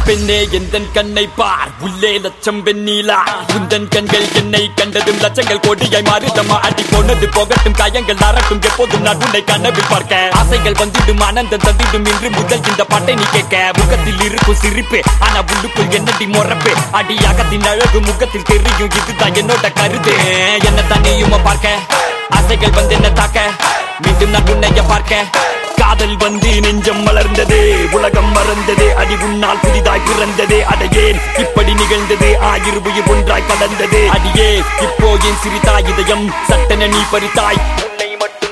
பெண்ணே எந்தன் கண்ணை பார் உள்ளே லட்சம் வெண்ணீலா உந்தன் கண்கள் என்னை கண்டதும் லட்சங்கள் கோடியாய் மாறுதம்மா அடி போனது போகட்டும் காயங்கள் நரட்டும் எப்போதும் நான் உன்னை கனவில் பார்க்க ஆசைகள் வந்திடும் ஆனந்தம் தந்திடும் இன்று முதல் இந்த பாட்டை நீ கேட்க முகத்தில் இருக்கும் சிரிப்பு ஆனா உள்ளுக்குள் என்னடி மொறப்பு அடியாகத்தின் அழகு முகத்தில் தெரியும் இதுதான் என்னோட கருத்து என்ன தண்ணியுமா பார்க்க ஆசைகள் வந்து என்ன தாக்க மீண்டும் நான் உன்னைய பார்க்க காதல் வந்து நெஞ்சம் மலர்ந்தது உலகம் மறந்தது அடி உன்னால் புதிதாய் பிறந்தது அடையேன் இப்படி நிகழ்ந்தது ஆயிரம் உயிர் ஒன்றாய் கலந்தது அடியே இப்போ என் சிரித்தாய் இதயம் சட்டென நீ பறித்தாய் உன்னை மட்டும்